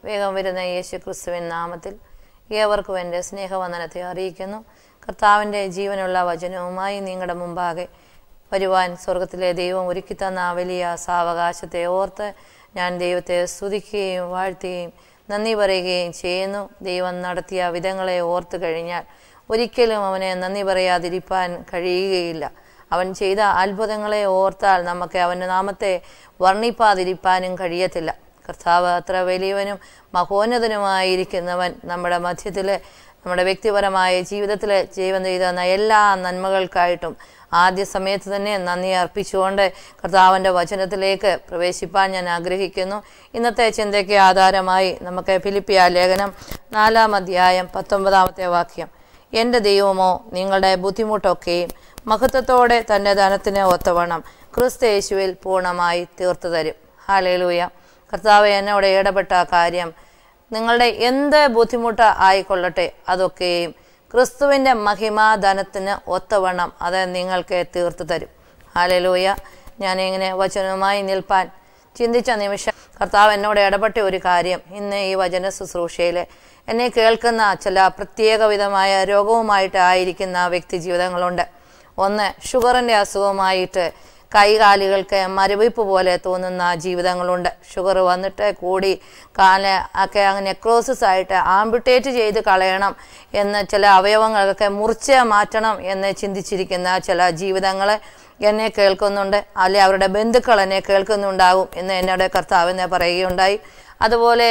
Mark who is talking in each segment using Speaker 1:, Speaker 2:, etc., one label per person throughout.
Speaker 1: വേഗം വരുന്ന യേശു ക്രിസ്തുവിൻ നാമത്തിൽ ഏവർക്കും എൻ്റെ സ്നേഹവന്ദനത്തെ അറിയിക്കുന്നു കർത്താവിൻ്റെ ജീവനുള്ള വചനവുമായി നിങ്ങളുടെ മുമ്പാകെ വരുവാൻ സ്വർഗത്തിലെ ദൈവം ഒരുക്കി തന്ന ആ വലിയ സാവകാശത്തെ ഓർത്ത് ഞാൻ ദൈവത്തെ സ്തുതിക്കുകയും വാഴ്ത്തുകയും നന്ദി പറയുകയും ചെയ്യുന്നു ദൈവം നടത്തിയ വിധങ്ങളെ ഓർത്തു കഴിഞ്ഞാൽ ഒരിക്കലും അവനെ നന്ദി പറയാതിരിപ്പാൻ കഴിയുകയില്ല അവൻ ചെയ്ത അത്ഭുതങ്ങളെ ഓർത്താൽ നമുക്ക് അവൻ്റെ നാമത്തെ വർണ്ണിപ്പാതിരിപ്പാനും കഴിയത്തില്ല കർത്താവ് അത്ര വലിയവനും മഹോന്നതനുമായിരിക്കുന്നവൻ നമ്മുടെ മധ്യത്തിൽ നമ്മുടെ വ്യക്തിപരമായ ജീവിതത്തിൽ ജീവൻ ചെയ്ത എല്ലാ നന്മകൾക്കായിട്ടും ആദ്യ സമയത്ത് തന്നെ നന്ദി അർപ്പിച്ചുകൊണ്ട് കർത്താവിൻ്റെ വചനത്തിലേക്ക് പ്രവേശിപ്പാൻ ഞാൻ ആഗ്രഹിക്കുന്നു ഇന്നത്തെ ചിന്തയ്ക്ക് ആധാരമായി നമുക്ക് ഫിലിപ്പിയ ലേഖനം നാലാം അധ്യായം പത്തൊമ്പതാമത്തെ വാക്യം എൻ്റെ ദൈവമോ നിങ്ങളുടെ ബുദ്ധിമുട്ടൊക്കെയും മഹത്വത്തോടെ തൻ്റെ ധനത്തിന് ഒത്തവണ്ണം ക്രിസ്തു യേശുവിൽ പൂർണ്ണമായി തീർത്തു തരും ഹാലേലൂയ കർത്താവ് എന്നോട് ഇടപെട്ട കാര്യം നിങ്ങളുടെ എന്ത് ബുദ്ധിമുട്ട് ആയിക്കൊള്ളട്ടെ അതൊക്കെയും ക്രിസ്തുവിൻ്റെ മഹിമാധനത്തിന് ഒത്തവണ്ണം അത് നിങ്ങൾക്ക് തീർത്തു തരും ഹാലലൂയ ഞാനിങ്ങനെ വചനവുമായി നിൽപ്പാൻ ചിന്തിച്ച നിമിഷം കർത്താവ് എന്നോട് ഇടപെട്ട ഒരു കാര്യം ഇന്ന് ഈ വചന ശുശ്രൂഷയിൽ എന്നെ കേൾക്കുന്ന ചില പ്രത്യേക വിധമായ രോഗവുമായിട്ട് ആയിരിക്കുന്ന വ്യക്തി ജീവിതങ്ങളുണ്ട് ഒന്ന് ഷുഗറിൻ്റെ അസുഖമായിട്ട് കൈകാലുകൾക്ക് മരവിപ്പ് പോലെ തോന്നുന്ന ജീവിതങ്ങളുണ്ട് ഷുഗർ വന്നിട്ട് കൂടി കാല് ഒക്കെ അങ്ങനെ നെക്രോസിസ് ആയിട്ട് ആംബിട്ടേറ്റ് ചെയ്ത് കളയണം എന്ന് ചില അവയവങ്ങളൊക്കെ മുറിച്ച് മാറ്റണം എന്ന് ചിന്തിച്ചിരിക്കുന്ന ചില ജീവിതങ്ങൾ എന്നെ കേൾക്കുന്നുണ്ട് അല്ലെ അവരുടെ ബന്ധുക്കൾ എന്നെ കേൾക്കുന്നുണ്ടാകും എന്ന് എന്നോട് കർത്താവ് എന്നെ പറയുകയുണ്ടായി അതുപോലെ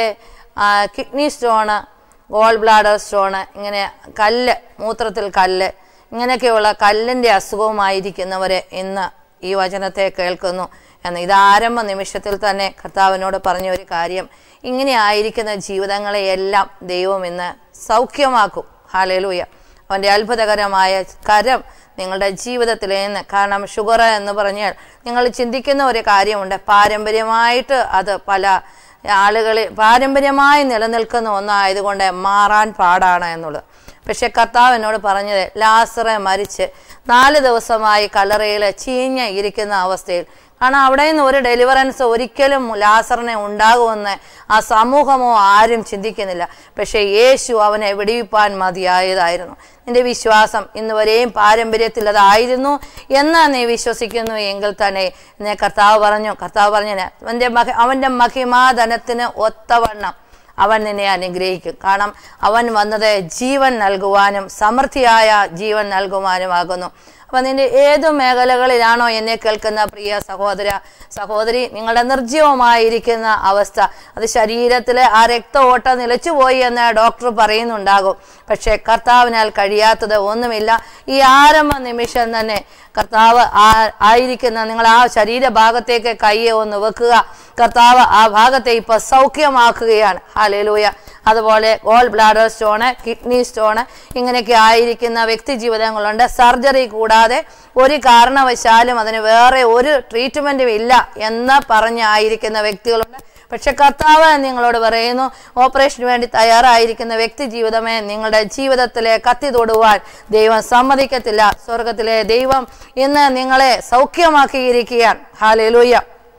Speaker 1: kidney stone gallbladder stone ഇങ്ങനെ കല്ല് മൂത്രത്തിൽ കല്ല് ഇങ്ങനെയൊക്കെയുള്ള കല്ലിൻ്റെ അസുഖവുമായിരിക്കുന്നവരെ ഇന്ന് ഈ വചനത്തെ കേൾക്കുന്നു എന്ന് ഇത് ആരംഭ നിമിഷത്തിൽ തന്നെ കർത്താവിനോട് പറഞ്ഞ ഒരു കാര്യം ഇങ്ങനെ ആയിരിക്കുന്ന ജീവിതങ്ങളെയെല്ലാം ദൈവം ഇന്ന് സൗഖ്യമാക്കും ഹാലലൂയ അവൻ്റെ അത്ഭുതകരമായ കരം നിങ്ങളുടെ ജീവിതത്തിൽ നിന്ന് കാരണം ഷുഗർ എന്ന് പറഞ്ഞാൽ നിങ്ങൾ ചിന്തിക്കുന്ന ഒരു കാര്യമുണ്ട് പാരമ്പര്യമായിട്ട് അത് പല ആളുകളിൽ പാരമ്പര്യമായി നിലനിൽക്കുന്ന ഒന്നായതുകൊണ്ട് മാറാൻ പാടാണ് എന്നുള്ളത് പക്ഷെ കർത്താവ് എന്നോട് പറഞ്ഞത് ലാസറെ മരിച്ച് നാല് ദിവസമായി കല്ലറയിൽ ചീഞ്ഞ ഇരിക്കുന്ന അവസ്ഥയിൽ കാരണം അവിടെ നിന്ന് ഒരു ഡെലിവറൻസ് ഒരിക്കലും ലാസറിനെ ഉണ്ടാകുമെന്ന് ആ സമൂഹമോ ആരും ചിന്തിക്കുന്നില്ല പക്ഷേ യേശു അവനെ വിടിവിപ്പാൻ മതിയായതായിരുന്നു നിന്റെ വിശ്വാസം ഇന്ന് വരെയും പാരമ്പര്യത്തിൽ അതായിരുന്നു എന്ന് നീ വിശ്വസിക്കുന്നു എങ്കിൽ തന്നെ എന്നെ കർത്താവ് പറഞ്ഞു കർത്താവ് പറഞ്ഞു അവൻ്റെ മഹ അവൻ്റെ മഹിമാധനത്തിന് ഒത്തവണ്ണം അവൻ നിന്നെ അനുഗ്രഹിക്കും കാരണം അവൻ വന്നത് ജീവൻ നൽകുവാനും സമൃദ്ധിയായ ജീവൻ നൽകുവാനുമാകുന്നു അപ്പം നിന്റെ ഏതു മേഖലകളിലാണോ എന്നെ കേൾക്കുന്ന പ്രിയ സഹോദര സഹോദരി നിങ്ങളുടെ നിർജ്ജീവമായിരിക്കുന്ന അവസ്ഥ അത് ശരീരത്തിലെ ആ രക്ത ഓട്ടം നിലച്ചുപോയി എന്ന് ഡോക്ടർ പറയുന്നുണ്ടാകും പക്ഷേ കർത്താവിനാൽ കഴിയാത്തത് ഒന്നുമില്ല ഈ ആരംഭ നിമിഷം തന്നെ കർത്താവ് ആ ആയിരിക്കുന്ന നിങ്ങൾ ആ ശരീരഭാഗത്തേക്ക് കയ്യെ ഒന്ന് വെക്കുക കർത്താവ് ആ ഭാഗത്തെ ഇപ്പൊ സൗഖ്യമാക്കുകയാണ് ഹാലേലൂയ അതുപോലെ gallbladder stone kidney stone ഇങ്ങനെയൊക്കെ ആയിരിക്കുന്ന വ്യക്തി ജീവിതങ്ങളുണ്ട് സർജറി കൂടാതെ ഒരു കാരണവശാലും അതിന് വേറെ ഒരു ട്രീറ്റ്മെന്റും ഇല്ല എന്ന് പറഞ്ഞായിരിക്കുന്ന വ്യക്തികളുണ്ട് പക്ഷെ കർത്താവ് നിങ്ങളോട് പറയുന്നു ഓപ്പറേഷന് വേണ്ടി തയ്യാറായിരിക്കുന്ന വ്യക്തി ജീവിതമേ നിങ്ങളുടെ ജീവിതത്തിലെ കത്തി തൊടുവാൻ ദൈവം സമ്മതിക്കത്തില്ല സ്വർഗത്തിലെ ദൈവം ഇന്ന് നിങ്ങളെ സൗഖ്യമാക്കിയിരിക്കുകയാണ് ഹാലേലൂയ്യ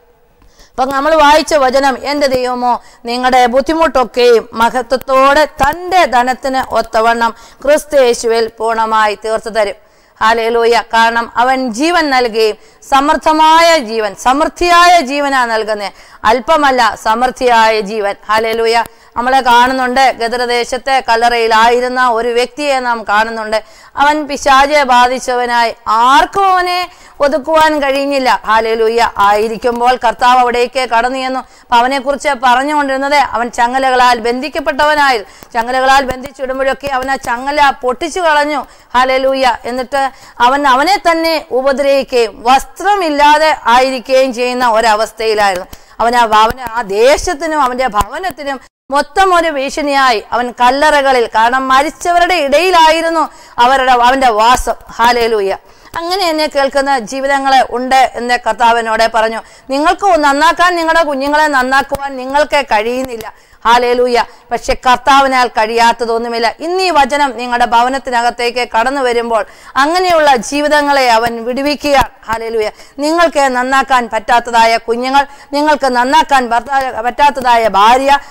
Speaker 1: അപ്പം നമ്മൾ വായിച്ച വചനം എൻ്റെ ദൈവമോ നിങ്ങളുടെ ബുദ്ധിമുട്ടൊക്കെയും മഹത്വത്തോടെ തൻ്റെ ധനത്തിന് ഒത്തവണ്ണം ക്രിസ്തു യേശുവിൽ പൂർണ്ണമായി തീർത്തു തരും ഹാലേലൂയ കാരണം അവൻ ജീവൻ നൽകുകയും സമർത്ഥമായ ജീവൻ സമൃദ്ധിയായ ജീവനാ നൽകുന്നത് അല്പമല്ല സമൃദ്ധിയായ ജീവൻ ഹാലേലൂയ നമ്മളെ കാണുന്നുണ്ട് ഗദരദേശത്തെ കല്ലറയിലായിരുന്ന ഒരു വ്യക്തിയെ നാം കാണുന്നുണ്ട് അവൻ പിശാചെ ബാധിച്ചവനായി ആർക്കും അവനെ ഒതുക്കുവാൻ കഴിഞ്ഞില്ല ഹാലേലൂയ്യ ആയിരിക്കുമ്പോൾ കർത്താവ് അവിടേക്ക് കടന്നു ചെന്നു അപ്പൊ അവനെക്കുറിച്ച് പറഞ്ഞുകൊണ്ടിരുന്നത് അവൻ ചങ്ങലകളാൽ ബന്ധിക്കപ്പെട്ടവനായി ചങ്ങലകളാൽ ബന്ധിച്ചിടുമ്പോഴൊക്കെ അവൻ ആ ചങ്ങല പൊട്ടിച്ചു കളഞ്ഞു ഹാലേലൂയ്യ എന്നിട്ട് അവൻ അവനെ തന്നെ ഉപദ്രവിക്കുകയും വസ്ത്രമില്ലാതെ ആയിരിക്കുകയും ചെയ്യുന്ന ഒരവസ്ഥയിലായിരുന്നു അവൻ ആ അവന് ആ ദേശത്തിനും അവന്റെ ഭവനത്തിനും മൊത്തം ഒരു ഭീഷണിയായി അവൻ കല്ലറകളിൽ കാരണം മരിച്ചവരുടെ ഇടയിലായിരുന്നു അവരുടെ അവന്റെ വാസം ഹാലേലൂയ അങ്ങനെ എന്നെ കേൾക്കുന്ന ജീവിതങ്ങളെ ഉണ്ട് എന്ന് കർത്താവിനോടെ പറഞ്ഞു നിങ്ങൾക്ക് നന്നാക്കാൻ നിങ്ങളുടെ കുഞ്ഞുങ്ങളെ നന്നാക്കുവാൻ നിങ്ങൾക്ക് കഴിയുന്നില്ല ഹാലേലൂയ പക്ഷെ കർത്താവിനാൽ കഴിയാത്തതൊന്നുമില്ല ഇന്ന് ഈ വചനം നിങ്ങളുടെ ഭവനത്തിനകത്തേക്ക് കടന്നു വരുമ്പോൾ അങ്ങനെയുള്ള ജീവിതങ്ങളെ അവൻ വിടുവിക്കുകയാണ് ഹാലേലൂയ നിങ്ങൾക്ക് നന്നാക്കാൻ പറ്റാത്തതായ കുഞ്ഞുങ്ങൾ നിങ്ങൾക്ക് നന്നാക്കാൻ ഭർത്താ- പറ്റാത്തതായ ഭാര്യ നിങ്ങൾക്ക്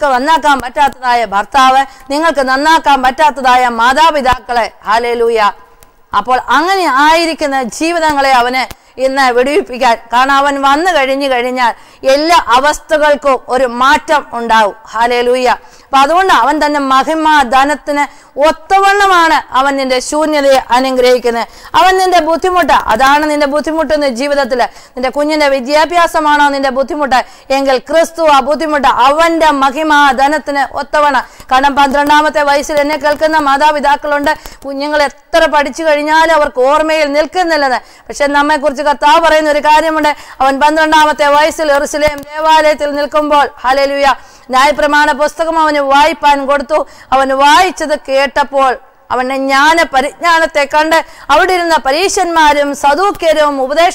Speaker 1: നിങ്ങൾക്ക് നന്നാക്കാൻ പറ്റാത്തതായ ഭർത്താവ് നിങ്ങൾക്ക് നന്നാക്കാൻ പറ്റാത്തതായ മാതാപിതാക്കളെ ഹാലേലൂയ അപ്പോൾ അങ്ങനെ ആയിരിക്കുന്ന ജീവിതങ്ങളെ അവന് ഇന്ന് വെടിവിപ്പിക്കാൻ കാരണം അവൻ വന്നു കഴിഞ്ഞു കഴിഞ്ഞാൽ എല്ലാ അവസ്ഥകൾക്കും ഒരു മാറ്റം ഉണ്ടാവും ഹാലേലൂയ അപ്പൊ അതുകൊണ്ട് അവൻ തന്നെ മഹിമ ധനത്തിന് ഒത്തവണ്ണമാണ് അവൻ നിന്റെ ശൂന്യതയെ അനുഗ്രഹിക്കുന്നത് അവൻ നിന്റെ ബുദ്ധിമുട്ട് അതാണ് നിന്റെ ബുദ്ധിമുട്ട് ഇന്ന് ജീവിതത്തിൽ നിന്റെ കുഞ്ഞിന്റെ വിദ്യാഭ്യാസമാണോ നിന്റെ ബുദ്ധിമുട്ട് എങ്കിൽ ക്രിസ്തു ആ ബുദ്ധിമുട്ട് അവന്റെ മഹിമ ധനത്തിന് ഒത്തവണ്ണ കാരണം പന്ത്രണ്ടാമത്തെ വയസ്സിൽ എന്നെ കേൾക്കുന്ന മാതാപിതാക്കളുണ്ട് കുഞ്ഞുങ്ങൾ എത്ര പഠിച്ചു കഴിഞ്ഞാലും അവർക്ക് ഓർമ്മയിൽ നിൽക്കുന്നില്ലെന്ന് പക്ഷെ നമ്മെക്കുറിച്ച് കർത്താവ് പറയുന്ന ഒരു കാര്യമുണ്ട് അവൻ പന്ത്രണ്ടാമത്തെ വയസ്സിൽ എറുസലേം ദേവാലയത്തിൽ നിൽക്കുമ്പോൾ ഹലലുയ ന്യായപ്രമാണ പുസ്തകം അവന് വായിപ്പാൻ കൊടുത്തു അവൻ വായിച്ചത് കേട്ടപ്പോൾ അവന്റെ ജ്ഞാന പരിജ്ഞാനത്തെ കണ്ട് അവിടെ ഇരുന്ന പരീശന്മാരും സദൂക്യരും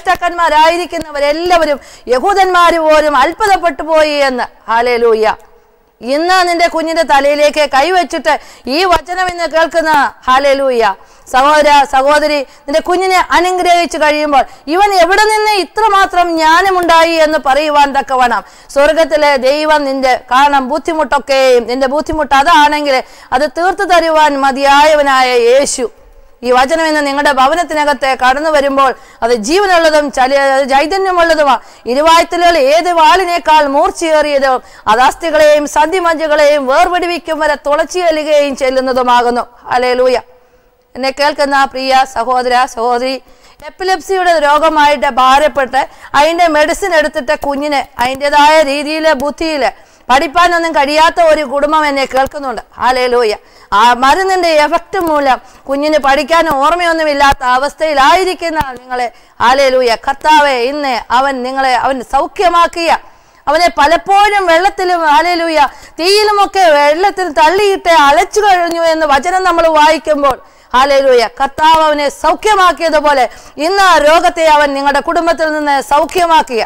Speaker 1: ഉപദേഷ്ടാക്കന്മാരായിരിക്കുന്നവരെല്ലാവരും യഹൂദന്മാർ പോലും അത്ഭുതപ്പെട്ടു പോയി എന്ന് ഹാലേലൂയ ഇന്ന് നിന്റെ കുഞ്ഞിന്റെ തലയിലേക്ക് കൈവച്ചിട്ട് ഈ വചനം ഇന്ന് കേൾക്കുന്ന ഹാലേലൂയ സഹോദര സഹോദരി നിന്റെ കുഞ്ഞിനെ അനുഗ്രഹിച്ചു കഴിയുമ്പോൾ ഇവൻ എവിടെ നിന്ന് ഇത്രമാത്രം ജ്ഞാനമുണ്ടായി എന്ന് പറയുവാൻ തക്കവണ്ണം സ്വർഗത്തിലെ ദൈവം നിന്റെ കാരണം ബുദ്ധിമുട്ടൊക്കെയും നിന്റെ ബുദ്ധിമുട്ട് അതാണെങ്കിൽ അത് തീർത്തു തരുവാൻ മതിയായവനായ യേശു ഈ വചനം ഇന്ന് നിങ്ങളുടെ ഭവനത്തിനകത്തെ കടന്നു വരുമ്പോൾ അത് ജീവനുള്ളതും ചല ചൈതന്യമുള്ളതുമാ ഇരുവായത്തിലുകൾ ഏത് വാളിനേക്കാൾ മൂർച്ചയേറിയതും അതാസ്തികളെയും സന്ധിമഞ്ചുകളെയും വേർപിടിവിക്കും വരെ തുളച്ചിയലുകയും ചെല്ലുന്നതുമാകുന്നു അലേലൂയ എന്നെ കേൾക്കുന്ന പ്രിയ സഹോദര സഹോദരി എപ്പിലെപ്സിയുടെ രോഗമായിട്ട് ഭാരപ്പെട്ട് അതിന്റെ മെഡിസിൻ എടുത്തിട്ട് കുഞ്ഞിന് അതിൻ്റെതായ രീതിയിൽ ബുദ്ധിയിൽ പഠിപ്പാനൊന്നും കഴിയാത്ത ഒരു കുടുംബം എന്നെ കേൾക്കുന്നുണ്ട് ഹാലേലൂയ ആ മരുന്നിന്റെ എഫക്റ്റ് മൂലം കുഞ്ഞിന് പഠിക്കാൻ ഓർമ്മയൊന്നുമില്ലാത്ത അവസ്ഥയിലായിരിക്കുന്ന നിങ്ങളെ ഹാലേലൂയ കർത്താവെ ഇന്ന് അവൻ നിങ്ങളെ അവൻ സൗഖ്യമാക്കിയ അവനെ പലപ്പോഴും വെള്ളത്തിലും ഹാലേലൂയ തീയിലുമൊക്കെ വെള്ളത്തിൽ തള്ളിയിട്ട് അലച്ചു കഴിഞ്ഞു എന്ന് വചനം നമ്മൾ വായിക്കുമ്പോൾ ഹാലേലൂയ കർത്താവ് അവനെ സൗഖ്യമാക്കിയതുപോലെ ഇന്ന് ആ രോഗത്തെ അവൻ നിങ്ങളുടെ കുടുംബത്തിൽ നിന്ന് സൗഖ്യമാക്കിയ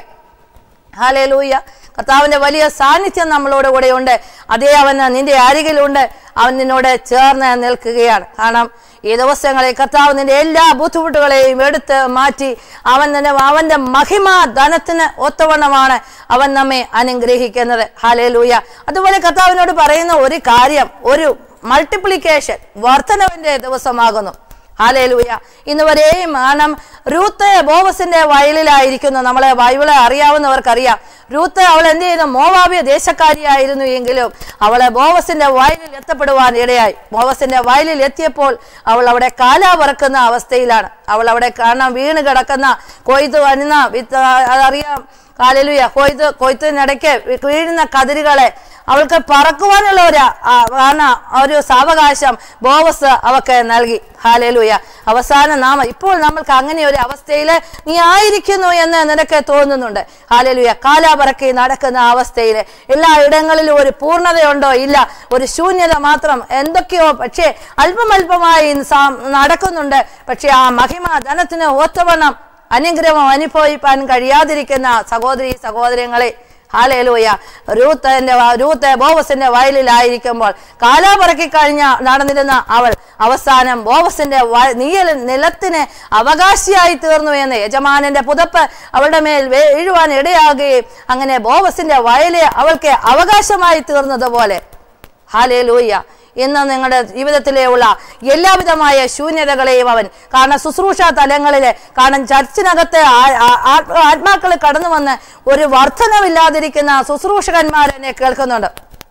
Speaker 1: ഹാലേലൂയ കർത്താവിന്റെ വലിയ സാന്നിധ്യം നമ്മളോട് കൂടെ ഉണ്ട് അതേ അവൻ നിന്റെ അരികിലുണ്ട് അവൻ നിന്നോട് ചേർന്ന് നിൽക്കുകയാണ് കാരണം ഈ ദിവസങ്ങളിൽ കർത്താവ് നിന്റെ എല്ലാ ബുദ്ധിമുട്ടുകളെയും എടുത്ത് മാറ്റി അവൻ തന്നെ അവന്റെ മഹിമ ധനത്തിന് ഒത്തവണ്ണമാണ് അവൻ നമ്മെ അനുഗ്രഹിക്കുന്നത് ഹാലേലൂയ അതുപോലെ കർത്താവിനോട് പറയുന്ന ഒരു കാര്യം ഒരു മൾട്ടിപ്ലിക്കേഷൻ വർധനവിന്റെ ദിവസമാകുന്നു ഹാലേലൂയ ഇന്ന് വരെയും കാരണം റൂത്ത് ബോവസിന്റെ വയലിലായിരിക്കുന്നു നമ്മളെ ബൈബിളെ അറിയാവുന്നവർക്കറിയാം റൂത്ത് അവൾ എന്ത് ചെയ്യുന്നു മോവാബിയ ദേശക്കാരിയായിരുന്നു എങ്കിലും അവളെ ബോവസിന്റെ വയലിൽ എത്തപ്പെടുവാൻ ഇടയായി ബോവസിന്റെ വയലിൽ എത്തിയപ്പോൾ അവൾ അവിടെ കാലാ പറക്കുന്ന അവസ്ഥയിലാണ് അവൾ അവിടെ കാരണം വീണ് കിടക്കുന്ന കൊയ്ത്ത് വരുന്ന വിത്ത് അതറിയാം കാലലുയ കൊയ്ത്ത് കൊയ്ത്തിനിടയ്ക്ക് വീഴുന്ന കതിരുകളെ അവൾക്ക് പറക്കുവാനുള്ള ഒരു ആ, കാരണം ഒരു സാവകാശം ബോവസ് അവക്ക് നൽകി ഹാലേലൂയ അവസാന നാമ ഇപ്പോൾ നമ്മൾക്ക് അങ്ങനെ ഒരു അവസ്ഥയിൽ നീ ആയിരിക്കുന്നു എന്ന് നിനക്ക് തോന്നുന്നുണ്ട് ഹാലേലൂയ കാലാപറക്കി നടക്കുന്ന അവസ്ഥയിൽ എല്ലാ ഇടങ്ങളിലും ഒരു പൂർണ്ണതയുണ്ടോ ഇല്ല ഒരു ശൂന്യത മാത്രം എന്തൊക്കെയോ പക്ഷേ അല്പം അല്പമായി സാ- നടക്കുന്നുണ്ട് പക്ഷേ ആ മഹിമ ധനത്തിന് ഒത്തവണ്ണം അനുഗ്രഹം അനുഭവിപ്പാൻ കഴിയാതിരിക്കുന്ന സഹോദരി സഹോദരങ്ങളെ ഹാലേലൂയ രൂത്തന്റെ വ- രൂത്ത് ബോവസിന്റെ വയലിലായിരിക്കുമ്പോൾ കാലാപറക്കി കഴിഞ്ഞ നടന്നിരുന്ന അവൾ അവസാനം ബോവസിന്റെ വ- നീയൽ നിലത്തിന് അവകാശിയായി തീർന്നു എന്ന് യജമാനന്റെ പുതപ്പ് അവളുടെ മേൽ വേ- വീഴുവാൻ ഇടയാകുകയും അങ്ങനെ ബോവസിന്റെ വയല് അവൾക്ക് അവകാശമായി തീർന്നതുപോലെ ഹാലേലൂയ ഇന്ന് നിങ്ങളുടെ ജീവിതത്തിലെയുള്ള എല്ലാവിധമായ ശൂന്യതകളെയും അവൻ കാരണം ശുശ്രൂഷ തലങ്ങളിലെ കാരണം ചർച്ചിനകത്ത് ആ- ആ- ആ- ആത്മാക്കൾ കടന്നു വന്ന് ഒരു വർധനമില്ലാതിരിക്കുന്ന ശുശ്രൂഷകന്മാരെന്നെ കേൾക്കുന്നുണ്ട്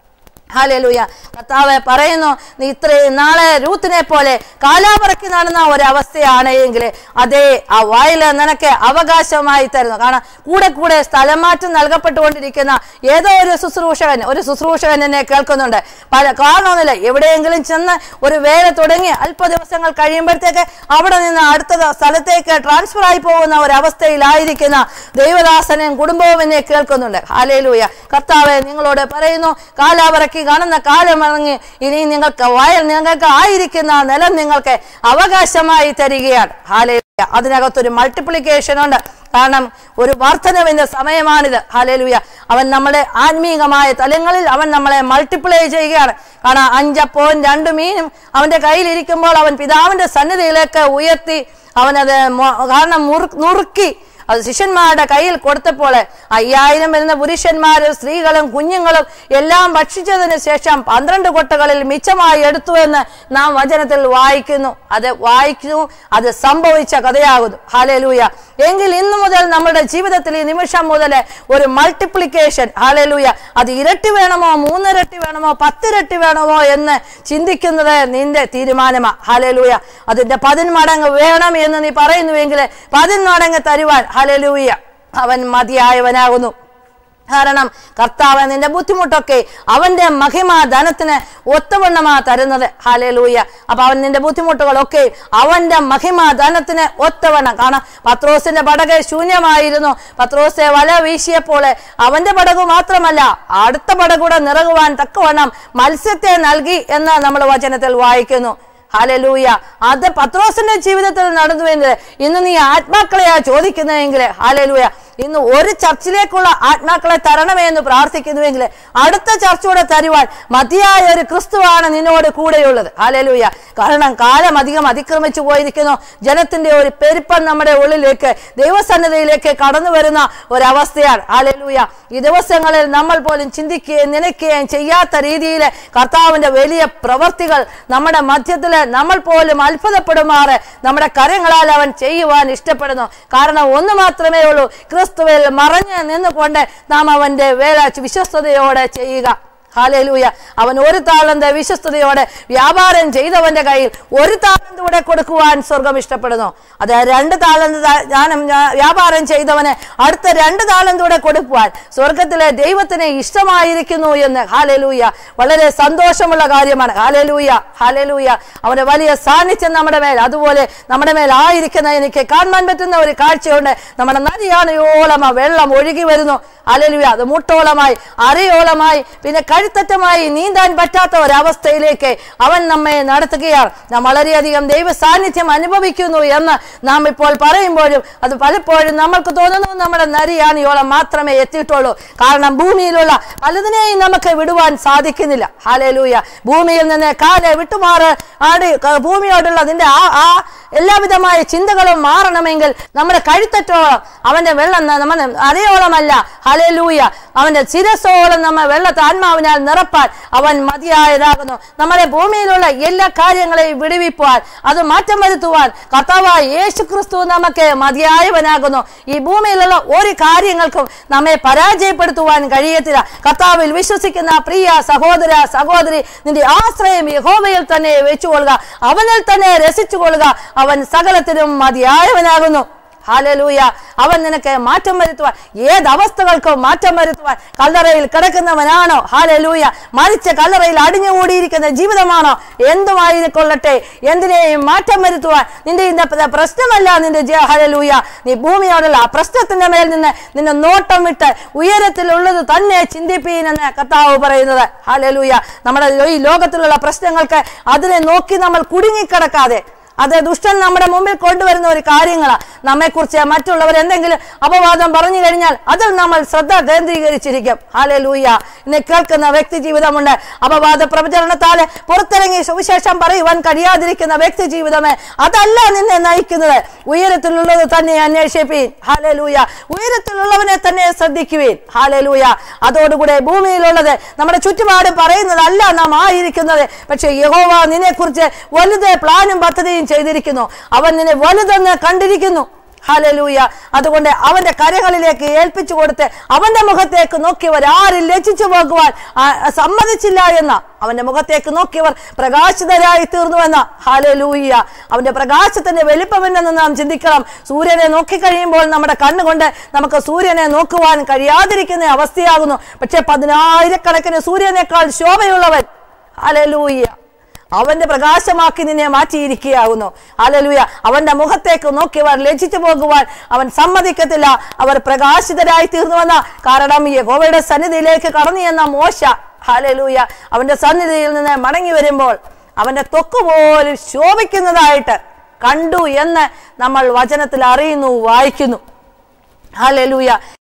Speaker 1: ഹാലേലൂയ കർത്താവ് പറയുന്നു നീ ഇത്രയും നാളെ രൂത്തിനെ പോലെ കാലാപറക്കി നടന്ന ഒരവസ്ഥയാണ് എങ്കിൽ അതേ ആ വായില് നിനക്ക് അവകാശമായി തരുന്നു കാരണം കൂടെ കൂടെ സ്ഥലം മാറ്റം നൽകപ്പെട്ടുകൊണ്ടിരിക്കുന്ന ഏതോ ഒരു ശുശ്രൂഷകൻ ഒരു ശുശ്രൂഷകൻ എന്നെ കേൾക്കുന്നുണ്ട് പല കാരണമൊന്നുമില്ല എവിടെയെങ്കിലും ചെന്ന് ഒരു വേല തുടങ്ങി അല്പ ദിവസങ്ങൾ കഴിയുമ്പോഴത്തേക്ക് അവിടെ നിന്ന് അടുത്ത സ്ഥലത്തേക്ക് ട്രാൻസ്ഫർ ആയി പോകുന്ന ഒരവസ്ഥയിലായിരിക്കുന്ന ദൈവദാസനും കുടുംബവും എന്നെ കേൾക്കുന്നുണ്ട് ഹാലേലൂയ കർത്താവെ നിങ്ങളോട് പറയുന്നു കാലാപറക്കി കാണുന്ന കാലം ഇറങ്ങി ഇനി നിങ്ങൾക്ക് വയൽ നിങ്ങൾക്ക് ആയിരിക്കുന്ന നിലം നിങ്ങൾക്ക് അവകാശമായി തരികയാണ് ഹാലേലൂയ അതിനകത്തൊരു മൾട്ടിപ്ലിക്കേഷൻ ഉണ്ട് കാരണം ഒരു വർധനവിന്റെ സമയമാണിത് ഹാലേലൂയ അവൻ നമ്മളെ ആത്മീകമായ തലങ്ങളിൽ അവൻ നമ്മളെ മൾട്ടിപ്ലൈ ചെയ്യുകയാണ് കാരണം അഞ്ചപ്പോൻ രണ്ടു മീനും അവന്റെ കയ്യിലിരിക്കുമ്പോൾ അവൻ പിതാവിന്റെ സന്നിധിയിലേക്ക് ഉയർത്തി അവനത് മൊ- കാരണം മുറു- നുറുക്കി അത് ശിഷ്യന്മാരുടെ കയ്യിൽ കൊടുത്തപ്പോൾ അയ്യായിരം വരുന്ന പുരുഷന്മാരും സ്ത്രീകളും കുഞ്ഞുങ്ങളും എല്ലാം ഭക്ഷിച്ചതിന് ശേഷം പന്ത്രണ്ട് കൊട്ടകളിൽ മിച്ചമായി എടുത്തു എന്ന് നാം വചനത്തിൽ വായിക്കുന്നു അത് വായിക്കുന്നു അത് സംഭവിച്ച കഥയാകുന്നു ഹാലേലൂയ എങ്കിൽ ഇന്നു മുതൽ നമ്മുടെ ജീവിതത്തിൽ ഈ നിമിഷം മുതൽ ഒരു മൾട്ടിപ്ലിക്കേഷൻ ഹാലേലൂയ അത് ഇരട്ടി വേണമോ മൂന്നിരട്ടി വേണമോ പത്തിരട്ടി വേണമോ എന്ന് ചിന്തിക്കുന്നത് നിന്റെ തീരുമാനമാ ഹാലേലൂയ അതിന്റെ പതിന്മടങ്ങ് വേണം എന്ന് നീ പറയുന്നുവെങ്കിൽ പതിന്മടങ്ങ് തരുവാൻ ഹാലേലൂയ അവൻ മതിയായവനാകുന്നു കാരണം കർത്താവ് നിന്റെ ബുദ്ധിമുട്ടൊക്കെ അവന്റെ മഹിമാ ധനത്തിന് ഒത്തവണ്ണമാ തരുന്നത് ഹാലേലൂയ അപ്പൊ അവൻ നിന്റെ ബുദ്ധിമുട്ടുകളൊക്കെ അവന്റെ മഹിമാ ധനത്തിന് ഒത്തവണ്ണം കാരണം പത്രോസിന്റെ പടക് ശൂന്യമായിരുന്നു പത്രോസെ വല വീശിയപ്പോൾ അവന്റെ പടകു മാത്രമല്ല അടുത്ത പടകൂടെ നിറകുവാൻ തക്കവണ്ണം മത്സ്യത്തെ നൽകി എന്ന് നമ്മൾ വചനത്തിൽ വായിക്കുന്നു ഹാലലൂയ അത് പത്രോസിന്റെ ജീവിതത്തിൽ നടന്നുവെങ്കിൽ ഇന്ന് നീ ആത്മാക്കളെയാ ചോദിക്കുന്നതെങ്കിൽ ഹാലലൂയ ഇന്ന് ഒരു ചർച്ചിലേക്കുള്ള ആത്മാക്കളെ തരണമേ എന്ന് പ്രാർത്ഥിക്കുന്നുവെങ്കിൽ അടുത്ത ചർച്ചയോടെ തരുവാൻ മതിയായ ഒരു ക്രിസ്തുവാണ് നിന്നോട് കൂടെയുള്ളത് ഹാലലൂയ കാരണം കാലം അധികം അതിക്രമിച്ചു പോയിരിക്കുന്നു ജനത്തിന്റെ ഒരു പെരുപ്പം നമ്മുടെ ഉള്ളിലേക്ക് ദൈവസന്നദ്ധയിലേക്ക് കടന്നു വരുന്ന ഒരവസ്ഥയാണ് ഹാലലൂയ ഈ ദിവസങ്ങളിൽ നമ്മൾ പോലും ചിന്തിക്കുകയും നനയ്ക്കുകയും ചെയ്യാത്ത രീതിയിൽ കർത്താവിന്റെ വലിയ പ്രവർത്തികൾ നമ്മുടെ മധ്യത്തിൽ നമ്മൾ പോലും അത്ഭുതപ്പെടുമാറ് നമ്മുടെ കരങ്ങളാൽ അവൻ ചെയ്യുവാൻ ഇഷ്ടപ്പെടുന്നു കാരണം ഒന്ന് മാത്രമേ ഉള്ളൂ ക്രിസ്തുവിൽ മറഞ്ഞ് നിന്നുകൊണ്ട് നാം അവന്റെ വേല വിശ്വസ്തയോടെ ചെയ്യുക ഹാലേലൂയ അവൻ ഒരു താളന്ത് വിശ്വസ്തയോടെ വ്യാപാരം ചെയ്തവന്റെ കയ്യിൽ ഒരു താളന്ത് കൂടെ കൊടുക്കുവാൻ സ്വർഗം ഇഷ്ടപ്പെടുന്നു അത് രണ്ട് താളന്ത് ജ്ഞാനം വ്യാപാരം ചെയ്തവന് അടുത്ത രണ്ട് താളന്ത് കൂടെ കൊടുക്കുവാൻ സ്വർഗത്തിലെ ദൈവത്തിന് ഇഷ്ടമായിരിക്കുന്നു എന്ന് ഹാലേലൂയ വളരെ സന്തോഷമുള്ള കാര്യമാണ് ഹാലേലൂയ ഹാലേലൂയ അവന്റെ വലിയ സാന്നിധ്യം നമ്മുടെ മേൽ അതുപോലെ നമ്മുടെ മേൽ ആയിരിക്കുന്ന എനിക്ക് കാണാൻ പറ്റുന്ന ഒരു കാഴ്ചയുണ്ട് നമ്മുടെ നദിയാണയോളം ആ വെള്ളം ഒഴുകി വരുന്നു ഹാലേലൂയ അത് മുട്ടോളമായി അരയോളമായി പിന്നെ കഴുത്തറ്റമായി നീന്താൻ പറ്റാത്ത ഒരവസ്ഥയിലേക്ക് അവൻ നമ്മെ നടത്തുകയാണ് നാം വളരെയധികം ദൈവ സാന്നിധ്യം അനുഭവിക്കുന്നു എന്ന് നാം ഇപ്പോൾ പറയുമ്പോഴും അത് പലപ്പോഴും നമ്മൾക്ക് തോന്നുന്നു നമ്മുടെ നരിയാണിയോളം മാത്രമേ എത്തിയിട്ടുള്ളൂ കാരണം ഭൂമിയിലുള്ള പലതിനെയും നമുക്ക് വിടുവാൻ സാധിക്കുന്നില്ല ഹാലേലൂയ ഭൂമിയിൽ നിന്ന് കാലെ വിട്ടുമാറ് ആടി ക- ഭൂമിയോടുള്ള അതിന്റെ ആ ആ എല്ലാവിധമായ ചിന്തകളും മാറണമെങ്കിൽ നമ്മുടെ കഴുത്തറ്റോളം അവന്റെ വെള്ളം ന- നമ്മൾ അരയോളമല്ല ഹലേലൂയ അവന്റെ ശിരസോളം നമ്മ വെള്ളത്തെ ആത്മാവിനാൽ നിറപ്പാൻ അവൻ മതിയായതാകുന്നു നമ്മുടെ ഭൂമിയിലുള്ള എല്ലാ കാര്യങ്ങളെയും വിടുവിപ്പാൻ അത് മാറ്റം വരുത്തുവാൻ കർത്താവായ യേശു ക്രിസ്തു നമുക്ക് മതിയായവനാകുന്നു ഈ ഭൂമിയിലുള്ള ഒരു കാര്യങ്ങൾക്കും നമ്മെ പരാജയപ്പെടുത്തുവാൻ കഴിയത്തില്ല കർത്താവിൽ വിശ്വസിക്കുന്ന പ്രിയ സഹോദര സഹോദരി നിന്റെ ആശ്രയം യഹോവയിൽ തന്നെ വെച്ചുകൊള്ളുക അവനിൽ തന്നെ രസിച്ചുകൊള്ളുക അവൻ സകലത്തിനും മതിയായവനാകുന്നു ഹാലലൂയ അവൻ നിനക്ക് മാറ്റം വരുത്തുവാൻ ഏത് അവസ്ഥകൾക്കും മാറ്റം വരുത്തുവാൻ കല്ലറയിൽ കിടക്കുന്നവനാണോ ഹാലലൂയ മരിച്ച കല്ലറയിൽ അടിഞ്ഞുകൂടിയിരിക്കുന്ന ജീവിതമാണോ എന്തുമായിക്കൊള്ളട്ടെ എന്തിനേയും മാറ്റം വരുത്തുവാൻ നിന്റെ ഇന്ന പ്ര- പ്രശ്നമല്ല നിന്റെ ജ- ഹല്ലേലൂയ നീ ഭൂമിയോടുള്ള ആ പ്രശ്നത്തിന്റെ മേൽ നിന്ന് നിന്നെ നോട്ടം വിട്ട് ഉയരത്തിലുള്ളത് തന്നെ ചിന്തിപ്പീനെന്ന് കർത്താവ് പറയുന്നത് ഹാലലൂയ നമ്മുടെ ഈ ലോകത്തിലുള്ള പ്രശ്നങ്ങൾക്ക് അതിനെ നോക്കി നമ്മൾ കുടുങ്ങിക്കിടക്കാതെ അത് ദുഷ്ടൻ നമ്മുടെ മുമ്പിൽ കൊണ്ടുവരുന്ന ഒരു കാര്യങ്ങളാണ് നമ്മെക്കുറിച്ച് മറ്റുള്ളവർ എന്തെങ്കിലും അപവാദം പറഞ്ഞു കഴിഞ്ഞാൽ അതിൽ നമ്മൾ ശ്രദ്ധ കേന്ദ്രീകരിച്ചിരിക്കും ഹാലെ ലൂയ ഇന്ന് കേൾക്കുന്ന വ്യക്തി ജീവിതമുണ്ട് അപവാദ പ്രചരണത്താല് പുറത്തിറങ്ങി സുവിശേഷം പറയുവാൻ കഴിയാതിരിക്കുന്ന വ്യക്തി ജീവിതമേ അതല്ല നിന്നെ നയിക്കുന്നത് ഉയരത്തിലുള്ളത് തന്നെ അന്വേഷിപ്പീൻ ഹാലെ ലൂയ ഉയരത്തിലുള്ളവനെ തന്നെ ശ്രദ്ധിക്കുവീൻ ഹാലെ ലൂയ അതോടുകൂടെ ഭൂമിയിലുള്ളത് നമ്മുടെ ചുറ്റുപാട് പറയുന്നതല്ല നാം ആയിരിക്കുന്നത് പക്ഷെ യഹോവ നിന്നെ കുറിച്ച് വലുത് പ്ലാനും പദ്ധതിയും ചെയ്തിരിക്കുന്നു അവൻ നിന്നെ വലുതെന്ന് കണ്ടിരിക്കുന്നു ഹലലൂയ അതുകൊണ്ട് അവന്റെ കരകളിലേക്ക് ഏൽപ്പിച്ചു കൊടുത്ത് അവന്റെ മുഖത്തേക്ക് നോക്കിയവർ ആരും ലജ്ജിച്ചു പോകുവാൻ ആ, സമ്മതിച്ചില്ല എന്ന അവന്റെ മുഖത്തേക്ക് നോക്കിയവർ പ്രകാശിതരായി തീർന്നു എന്ന ഹാലലൂയ അവന്റെ പ്രകാശത്തിന്റെ വലിപ്പമെന്നെന്ന് നാം ചിന്തിക്കണം സൂര്യനെ നോക്കിക്കഴിയുമ്പോൾ നമ്മുടെ കണ്ണുകൊണ്ട് നമുക്ക് സൂര്യനെ നോക്കുവാൻ കഴിയാതിരിക്കുന്ന അവസ്ഥയാകുന്നു പക്ഷെ പതിനായിരക്കണക്കിന് സൂര്യനേക്കാൾ ശോഭയുള്ളവൻ ഹാലലൂയ അവന്റെ പ്രകാശമാക്കി നിന്നെ മാറ്റിയിരിക്കുകയാകുന്നു അലലുയ അവന്റെ മുഖത്തേക്ക് നോക്കിയവർ ലജ്ജിച്ചു പോകുവാൻ അവൻ സമ്മതിക്കത്തില്ല അവർ പ്രകാശിതരായി തീർന്നുവെന്ന കാരണം യഹോവയുടെ സന്നിധിയിലേക്ക് കടന്നു എന്ന മോശ ഹാലലൂയ അവന്റെ സന്നിധിയിൽ നിന്ന് മടങ്ങി വരുമ്പോൾ അവന്റെ ത്വക്ക് പോലും ശോഭിക്കുന്നതായിട്ട് കണ്ടു എന്ന് നമ്മൾ വചനത്തിൽ അറിയുന്നു വായിക്കുന്നു ഹാലലൂയ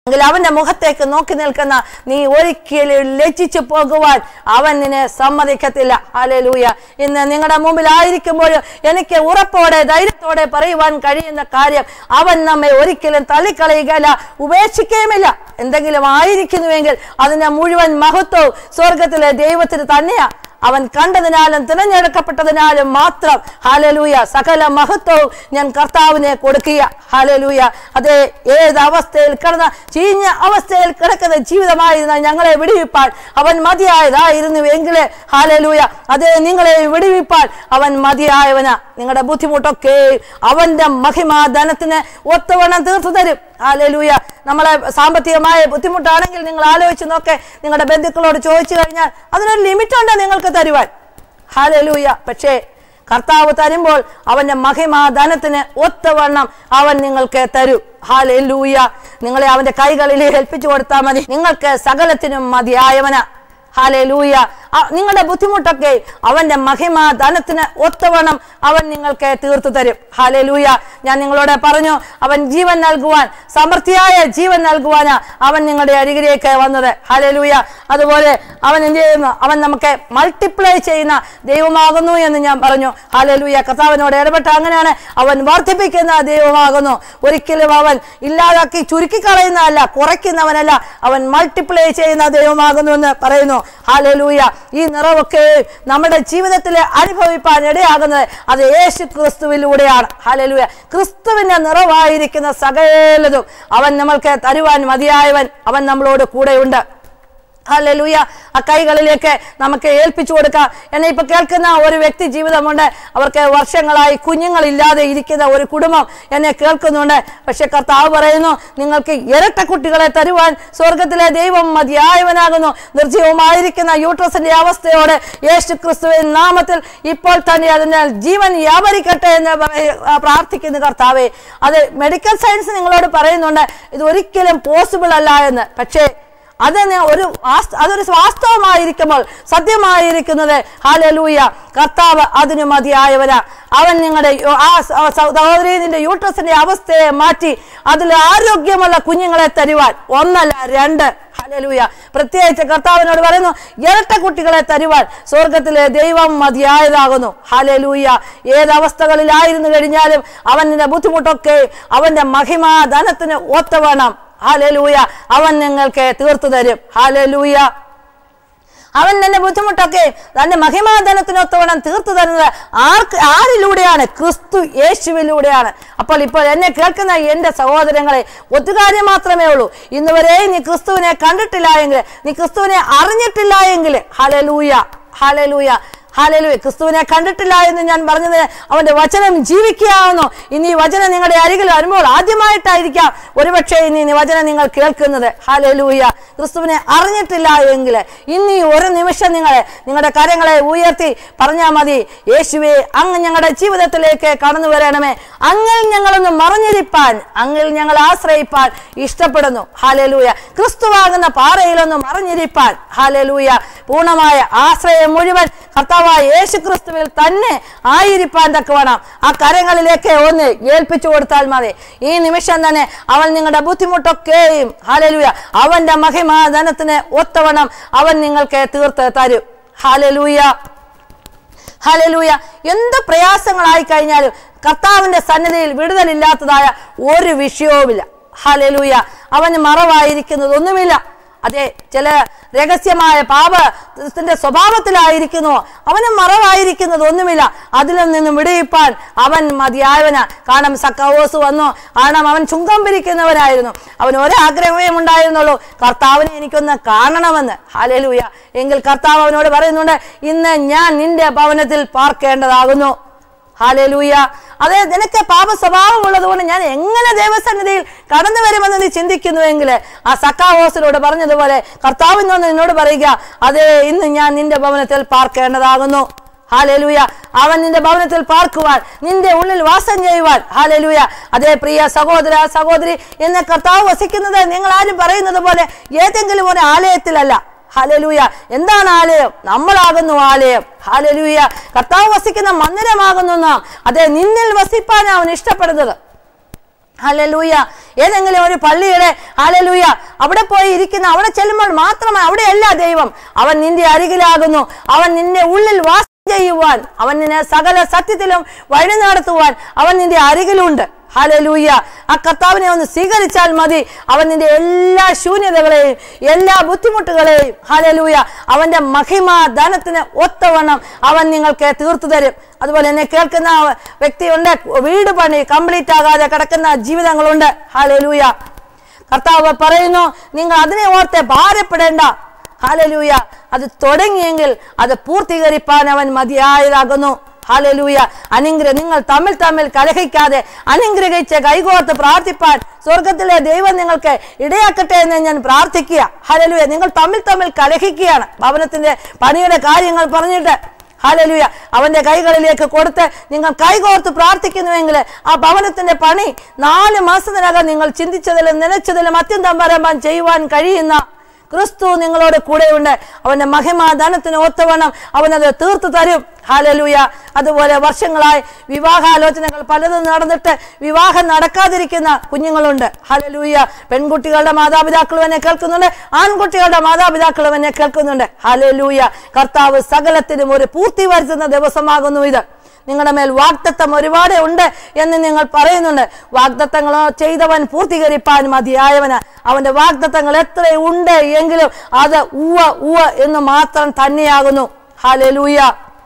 Speaker 1: എങ്കിൽ അവന്റെ മുഖത്തേക്ക് നോക്കി നിൽക്കുന്ന നീ ഒരിക്കലും ലജ്ജിച്ചു പോകുവാൻ അവൻ നിന്നെ സമ്മതിക്കത്തില്ല ഹാലലൂയ ഇന്ന് നിങ്ങളുടെ മുമ്പിൽ ആയിരിക്കുമ്പോഴും എനിക്ക് ഉറപ്പോടെ ധൈര്യത്തോടെ പറയുവാൻ കഴിയുന്ന കാര്യം അവൻ നമ്മെ ഒരിക്കലും തള്ളിക്കളയുകയില്ല ഉപേക്ഷിക്കുകയുമില്ല എന്തെങ്കിലും ആയിരിക്കുന്നുവെങ്കിൽ അതിന്റെ മുഴുവൻ മഹത്വവും സ്വർഗത്തിലെ ദൈവത്തിന് തന്നെയാ അവൻ കണ്ടതിനാലും തിരഞ്ഞെടുക്കപ്പെട്ടതിനാലും മാത്രം ഹാലലൂയ സകല മഹത്വവും ഞാൻ കർത്താവിനെ കൊടുക്കുക ഹാലലൂയ അതേ ഏത് അവസ്ഥയിൽ കിടന്ന ചീഞ്ഞ അവസ്ഥയിൽ കിടക്കുന്ന ജീവിതമായിരുന്ന ഞങ്ങളെ വിടുവിപ്പാൻ അവൻ മതിയായതായിരുന്നു എങ്കിലേ ഹാലലൂയ അതേ നിങ്ങളെ വിടുവിപ്പാൻ അവൻ മതിയായവനാ നിങ്ങളുടെ ബുദ്ധിമുട്ടൊക്കെ അവന്റെ മഹിമാധനത്തിന് ഒത്തവണ്ണം തീർത്തു തരും ഹാലലൂയ നമ്മളെ സാമ്പത്തികമായ ബുദ്ധിമുട്ടാണെങ്കിൽ നിങ്ങൾ ആലോചിച്ച് നോക്കെ നിങ്ങളുടെ ബന്ധുക്കളോട് ചോദിച്ചു കഴിഞ്ഞാൽ അതിനൊരു ലിമിറ്റ് ഉണ്ട് നിങ്ങൾക്ക് തരുവാൻ ഹാലലൂയ പക്ഷേ കർത്താവ് തരുമ്പോൾ അവന്റെ മഹിമാധനത്തിന് ഒത്തവണ്ണം അവൻ നിങ്ങൾക്ക് തരും ഹാലലൂയ നിങ്ങളെ അവന്റെ കൈകളിൽ ഏൽപ്പിച്ചു കൊടുത്താൽ മതി നിങ്ങൾക്ക് സകലത്തിനും മതിയായവന ഹാലലൂയ നിങ്ങളുടെ ബുദ്ധിമുട്ടൊക്കെ അവന്റെ മഹിമ ധനത്തിന് ഒത്തവണ്ണം അവൻ നിങ്ങൾക്ക് തീർത്തു തരും ഹാലലൂയ ഞാൻ നിങ്ങളോട് പറഞ്ഞു അവൻ ജീവൻ നൽകുവാൻ സമൃദ്ധിയായ ജീവൻ നൽകുവാനാ അവൻ നിങ്ങളുടെ അരികിലേക്ക് വന്നത് ഹാലലൂയ അതുപോലെ അവൻ എന്ത് ചെയ്യുന്നു അവൻ നമുക്ക് മൾട്ടിപ്ലൈ ചെയ്യുന്ന ദൈവമാകുന്നു എന്ന് ഞാൻ പറഞ്ഞു ഹാലലൂയ കർത്താവിനോട് ഇടപെട്ട അങ്ങനെയാണ് അവൻ വർദ്ധിപ്പിക്കുന്ന ദൈവമാകുന്നു ഒരിക്കലും അവൻ ഇല്ലാതാക്കി ചുരുക്കി കളയുന്നതല്ല കുറയ്ക്കുന്നവനല്ല അവൻ മൾട്ടിപ്ലൈ ചെയ്യുന്ന ദൈവമാകുന്നു എന്ന് പറയുന്നു ഹാലലൂയ ഈ നിറവൊക്കെ നമ്മുടെ ജീവിതത്തിൽ അനുഭവിപ്പാൻ ഇടയാകുന്നത് അത് യേശു ക്രിസ്തുവിലൂടെയാണ് ഹാലലൂയ ക്രിസ്തുവിന്റെ നിറവായിരിക്കുന്ന സകലതും അവൻ നമ്മൾക്ക് തരുവാൻ മതിയായവൻ അവൻ നമ്മളോട് കൂടെയുണ്ട് ഹല്ലേലൂയ ആ കൈകളിലേക്ക് നമുക്ക് ഏൽപ്പിച്ചു കൊടുക്കാം എന്നെ ഇപ്പൊ കേൾക്കുന്ന ഒരു വ്യക്തി ജീവിതമുണ്ട് അവർക്ക് വർഷങ്ങളായി കുഞ്ഞുങ്ങളില്ലാതെ ഇരിക്കുന്ന ഒരു കുടുംബം എന്നെ കേൾക്കുന്നുണ്ട് പക്ഷെ കർത്താവ് പറയുന്നു നിങ്ങൾക്ക് ഇരട്ട കുട്ടികളെ തരുവാൻ സ്വർഗത്തിലെ ദൈവം മതിയായവനാകുന്നു നിർജീവമായിരിക്കുന്ന യൂട്രസിന്റെ അവസ്ഥയോട് യേശു ക്രിസ്തുവിൻ നാമത്തിൽ ഇപ്പോൾ തന്നെ അതിനാൽ ജീവൻ വ്യാപരിക്കട്ടെ എന്ന് പറയ- ആ, പ്രാർത്ഥിക്കുന്നു കർത്താവെ അത് മെഡിക്കൽ സയൻസ് നിങ്ങളോട് പറയുന്നുണ്ട് ഇത് ഒരിക്കലും പോസിബിൾ അല്ല എന്ന് പക്ഷേ അതിന് ഒരു വാസ്ത- അതൊരു വാസ്തവമായിരിക്കുമ്പോൾ സത്യമായിരിക്കുന്നത് ഹാലലൂയ കർത്താവ് അതിനു മതിയായവനാ അവൻ നിങ്ങളുടെ യോ- ആ സ- ആ സഹോദരി നിന്റെ യൂട്രസിന്റെ അവസ്ഥയെ മാറ്റി അതിൽ ആരോഗ്യമുള്ള കുഞ്ഞുങ്ങളെ തരുവാൻ ഒന്നല്ല രണ്ട് ഹല്ലേലൂയ പ്രത്യേകിച്ച് കർത്താവിനോട് പറയുന്നു ഇരട്ട കുട്ടികളെ തരുവാൻ സ്വർഗത്തിലെ ദൈവം മതിയായതാകുന്നു ഹല്ലേലൂയ ഏത് അവസ്ഥകളിലായിരുന്നു കഴിഞ്ഞാലും അവൻ നിന്റെ ബുദ്ധിമുട്ടൊക്കെ അവന്റെ മഹിമാ ധനത്തിന് ഒത്തവണ്ണം ഹാലലൂയ അവൻ നിങ്ങൾക്ക് തീർത്തു തരും ഹാലലൂയ അവൻ തന്റെ ബുദ്ധിമുട്ടൊക്കെ തന്റെ മഹിമാധനത്തിനൊത്തവണ്ണം തീർത്തു തരുന്നത് ആർക്ക് ആരിലൂടെയാണ് ക്രിസ്തു യേശുവിലൂടെയാണ് അപ്പോൾ ഇപ്പോൾ എന്നെ കേൾക്കുന്ന എന്റെ സഹോദരങ്ങളെ ഒത്തുകാര്യം മാത്രമേ ഉള്ളൂ ഇന്ന് വരെ നീ ക്രിസ്തുവിനെ കണ്ടിട്ടില്ല എങ്കിൽ നീ ക്രിസ്തുവിനെ അറിഞ്ഞിട്ടില്ല എങ്കിൽ ഹലലൂയ ഹലലൂയ ഹാലലൂയ ക്രിസ്തുവിനെ കണ്ടിട്ടില്ല എന്ന് ഞാൻ പറഞ്ഞത് അവന്റെ വചനം ജീവിക്കുകയാവുന്നു ഇനി ഈ വചനം നിങ്ങളുടെ അരികിൽ വരുമ്പോൾ ആദ്യമായിട്ടായിരിക്കാം ഒരുപക്ഷെ ഇനി ഈ വചനം നിങ്ങൾ കേൾക്കുന്നത് ഹാലലൂയ ക്രിസ്തുവിനെ അറിഞ്ഞിട്ടില്ല എങ്കിൽ ഇനി ഒരു നിമിഷം നിങ്ങളെ നിങ്ങളുടെ കരങ്ങളെ ഉയർത്തി പറഞ്ഞാൽ മതി യേശുവെ അങ്ങ് ഞങ്ങളുടെ ജീവിതത്തിലേക്ക് കടന്നു വരണമേ അങ്ങിൽ ഞങ്ങളൊന്ന് മറിഞ്ഞിരിപ്പാൻ അങ്ങിൽ ഞങ്ങൾ ആശ്രയിപ്പാൻ ഇഷ്ടപ്പെടുന്നു ഹാലലൂയ ക്രിസ്തുവാകുന്ന പാറയിലൊന്ന് മറിഞ്ഞിരിപ്പാൻ ഹാലലൂയ പൂർണ്ണമായ ആശ്രയം മുഴുവൻ കർത്താവായ യേശു ക്രിസ്തുവിൽ തന്നെ ആയിരിക്കാൻ തക്കവണ്ണം ആ കരങ്ങളിലേക്ക് ഒന്ന് ഏൽപ്പിച്ചു കൊടുത്താൽ മതി ഈ നിമിഷം തന്നെ അവൻ നിങ്ങളുടെ ബുദ്ധിമുട്ടൊക്കെയും ഹാലലൂയ അവന്റെ മഹിമാധനത്തിന് ഒത്തവണ്ണം അവൻ നിങ്ങൾക്ക് തീർത്ത് തരും ഹാലലൂയ ഹലലൂയ എന്ത് പ്രയാസങ്ങളായി കഴിഞ്ഞാലും കർത്താവിന്റെ സന്നിധിയിൽ വിടുതലില്ലാത്തതായ ഒരു വിഷയവുമില്ല ഹലലൂയ അവന് മറവായിരിക്കുന്നതൊന്നുമില്ല അതെ ചില രഹസ്യമായ പാപത്തിന്റെ സ്വഭാവത്തിലായിരിക്കുന്നു അവന് മറവായിരിക്കുന്നത് ഒന്നുമില്ല അതിൽ നിന്നും വിടുവിപ്പാൻ അവൻ മതിയായവന കാരണം സക്കവോസ് വന്നു കാരണം അവൻ ചുങ്കം പിരിക്കുന്നവനായിരുന്നു അവൻ ഒരാഗ്രഹമേ ഉണ്ടായിരുന്നുള്ളൂ കർത്താവിനെ എനിക്കൊന്ന് കാണണമെന്ന് ഹാലലൂയ എങ്കിൽ കർത്താവ് അവനോട് പറയുന്നുണ്ട് ഇന്ന് ഞാൻ നിന്റെ ഭവനത്തിൽ പാർക്കേണ്ടതാകുന്നു ഹാലലൂയ അതെ നിനക്ക് പാപ സ്വഭാവം ഉള്ളതുകൊണ്ട് ഞാൻ എങ്ങനെ ദേവസന്നിധിയിൽ കടന്നു വരുമെന്ന് നീ ചിന്തിക്കുന്നുവെങ്കിൽ ആ സക്കാവോസിനോട് പറഞ്ഞതുപോലെ കർത്താവിനോട് നിന്നോട് പറയുക അതെ ഇന്ന് ഞാൻ നിന്റെ ഭവനത്തിൽ പാർക്കേണ്ടതാകുന്നു ഹാലലൂയ അവൻ നിന്റെ ഭവനത്തിൽ പാർക്കുവാൻ നിന്റെ ഉള്ളിൽ വാസം ചെയ്യുവാൻ ഹാലലൂയ അതേ പ്രിയ സഹോദര സഹോദരി എന്ന കർത്താവ് വസിക്കുന്നത് നിങ്ങൾ ആരും പറയുന്നത് പോലെ ഏതെങ്കിലും ഒരു ആലയത്തിലല്ല ഹാലലൂയ എന്താണ് ആലയം നമ്മളാകുന്നു ആലയം ഹാലലൂയ കർത്താവ് വസിക്കുന്ന മന്ദിരമാകുന്നു നാം അതെ നിന്നിൽ വസിപ്പാൻ അവൻ ഇഷ്ടപ്പെടുന്നത് ഹലലൂയ ഏതെങ്കിലും ഒരു പള്ളിയുടെ ഹലലൂയ അവിടെ പോയി ഇരിക്കുന്ന അവിടെ ചെല്ലുമ്പോൾ മാത്രമേ അവിടെയല്ല ദൈവം അവൻ നിന്റെ അരികിലാകുന്നു അവൻ നിന്റെ ഉള്ളിൽ വാസം ചെയ്യുവാൻ അവൻ നിന്നെ സകല സത്യത്തിലും വഴി നടത്തുവാൻ അവൻ നിന്റെ അരികിലുണ്ട് ഹലലൂയ ആ കർത്താവിനെ ഒന്ന് സ്വീകരിച്ചാൽ മതി അവൻ നിന്റെ എല്ലാ ശൂന്യതകളെയും എല്ലാ ബുദ്ധിമുട്ടുകളെയും ഹലലൂയ അവന്റെ മഹിമ ധനത്തിന് ഒത്തവണ്ണം അവൻ നിങ്ങൾക്ക് തീർത്തു തരും അതുപോലെ എന്നെ കേൾക്കുന്ന വ്യക്തിയുണ്ട് വീട് പണി കംപ്ലീറ്റ് ആകാതെ കിടക്കുന്ന ജീവിതങ്ങളുണ്ട് ഹലലൂയ കർത്താവ് പറയുന്നു നിങ്ങൾ അതിനെ ഓർത്ത് ഭാരപ്പെടേണ്ട ഹാലലൂയ അത് തുടങ്ങിയെങ്കിൽ അത് പൂർത്തീകരിപ്പാൻ അവൻ മതിയായതാകുന്നു ഹാലലൂയ അനുഗ്രഹ നിങ്ങൾ തമ്മിൽ തമ്മിൽ കലഹിക്കാതെ അനുഗ്രഹിച്ച് കൈകോർത്ത് പ്രാർത്ഥിപ്പാൻ സ്വർഗത്തിലെ ദൈവം നിങ്ങൾക്ക് ഇടയാക്കട്ടെ എന്ന് ഞാൻ പ്രാർത്ഥിക്കുക ഹാലലൂയ നിങ്ങൾ തമ്മിൽ തമ്മിൽ കലഹിക്കുകയാണ് ഭവനത്തിന്റെ പണിയുടെ കാര്യങ്ങൾ പറഞ്ഞിട്ട് ഹാലലുയ അവന്റെ കൈകളിലേക്ക് കൊടുത്ത് നിങ്ങൾ കൈകോർത്ത് പ്രാർത്ഥിക്കുന്നുവെങ്കിൽ ആ ഭവനത്തിന്റെ പണി നാല് മാസത്തിനകം നിങ്ങൾ ചിന്തിച്ചതിലും നനച്ചതിലും അത്യന്തം പരമാൻ ചെയ്യുവാൻ കഴിയുന്ന ക്രിസ്തു നിങ്ങളോട് കൂടെയുണ്ട് അവന്റെ മഹിമാദാനത്തിന് ഒത്തവണ്ണം അവനത് തീർത്തു തരും ഹാലലൂയ അതുപോലെ വർഷങ്ങളായി വിവാഹാലോചനകൾ പലതും നടന്നിട്ട് വിവാഹം നടക്കാതിരിക്കുന്ന കുഞ്ഞുങ്ങളുണ്ട് ഹാലലൂയ പെൺകുട്ടികളുടെ മാതാപിതാക്കളും എന്നെ കേൾക്കുന്നുണ്ട് ആൺകുട്ടികളുടെ മാതാപിതാക്കളും എന്നെ കേൾക്കുന്നുണ്ട് ഹാലലൂയ കർത്താവ് സകലത്തിനും ഒരു പൂർത്തി വരുത്തുന്ന ദിവസമാകുന്നു ഇത് നിങ്ങളുടെ മേൽ വാഗ്ദത്തം ഒരുപാട് ഉണ്ട് എന്ന് നിങ്ങൾ പറയുന്നുണ്ട് വാഗ്ദത്തങ്ങളോ ചെയ്തവൻ പൂർത്തീകരിപ്പാൻ മതിയായവന് അവന്റെ വാഗ്ദത്തങ്ങൾ എത്ര ഉണ്ട് എങ്കിലും അത് ഉവ ഉവ എന്ന് മാത്രം തന്നെയാകുന്നു ഹാലലൂയ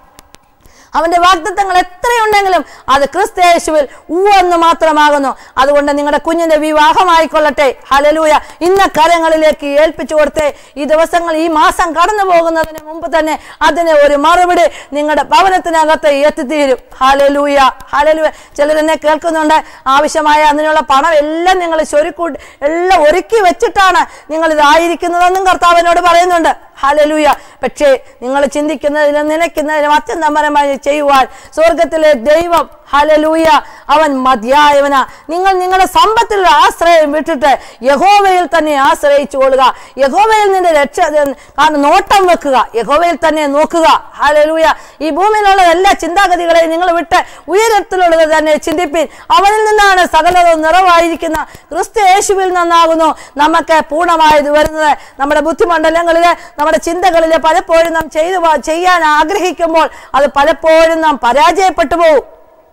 Speaker 1: അവന്റെ വാഗ്ദത്തങ്ങൾ എത്രയുണ്ടെങ്കിലും അത് ക്രിസ്തയേശുവിൽ ഉവെന്ന് മാത്രമാകുന്നു അതുകൊണ്ട് നിങ്ങളുടെ കുഞ്ഞിന്റെ വിവാഹമായിക്കൊള്ളട്ടെ ഹലലൂയ ഇന്ന കരങ്ങളിലേക്ക് ഏൽപ്പിച്ചു കൊടുത്തേ ഈ ദിവസങ്ങൾ ഈ മാസം കടന്നു പോകുന്നതിന് മുമ്പ് തന്നെ അതിന് ഒരു മറുപടി നിങ്ങളുടെ ഭവനത്തിനകത്ത് എത്തിത്തീരും ഹലലൂയ ഹലലൂയ ചിലരെന്നെ കേൾക്കുന്നുണ്ട് ആവശ്യമായ അതിനുള്ള പണം എല്ലാം നിങ്ങൾ ചൊരുക്കൂട്ടി എല്ലാം ഒരുക്കി വെച്ചിട്ടാണ് നിങ്ങൾ ഇതായിരിക്കുന്നതെന്നും കർത്താവിനോട് പറയുന്നുണ്ട് ഹലലൂയ പക്ഷേ നിങ്ങൾ ചിന്തിക്കുന്നതിനും നനയ്ക്കുന്നതിനും അത്യന്തമരമായി ചെയ്യുവാൻ സ്വർഗത്തിലെ ദൈവം ഹലലൂയ അവൻ മതിയായവന നിങ്ങൾ നിങ്ങളുടെ സമ്പത്തിൽ ആശ്രയം വിട്ടിട്ട് യഹോവയിൽ തന്നെ ആശ്രയിച്ചു കൊള്ളുക യഹോവയിൽ നിന്റെ രക്ഷ കാരണം നോട്ടം വെക്കുക യഹോവയിൽ തന്നെ നോക്കുക ഹലലൂയ ഈ ഭൂമിയിലുള്ള എല്ലാ ചിന്താഗതികളെയും നിങ്ങൾ വിട്ട് ഉയരത്തിലുള്ളത് തന്നെ ചിന്തിപ്പിൻ അവനിൽ നിന്നാണ് സകലതും നിറവായിരിക്കുന്ന ക്രിസ്തു യേശുവിൽ നിന്നാകുന്നു നമുക്ക് പൂർണ്ണമായത് വരുന്നത് നമ്മുടെ ബുദ്ധിമണ്ഡലങ്ങളിൽ നമ്മുടെ ചിന്തകളിൽ പലപ്പോഴും നാം ചെയ്തു പോ- ചെയ്യാൻ ആഗ്രഹിക്കുമ്പോൾ അത് പലപ്പോഴും നാം പരാജയപ്പെട്ടു പോകും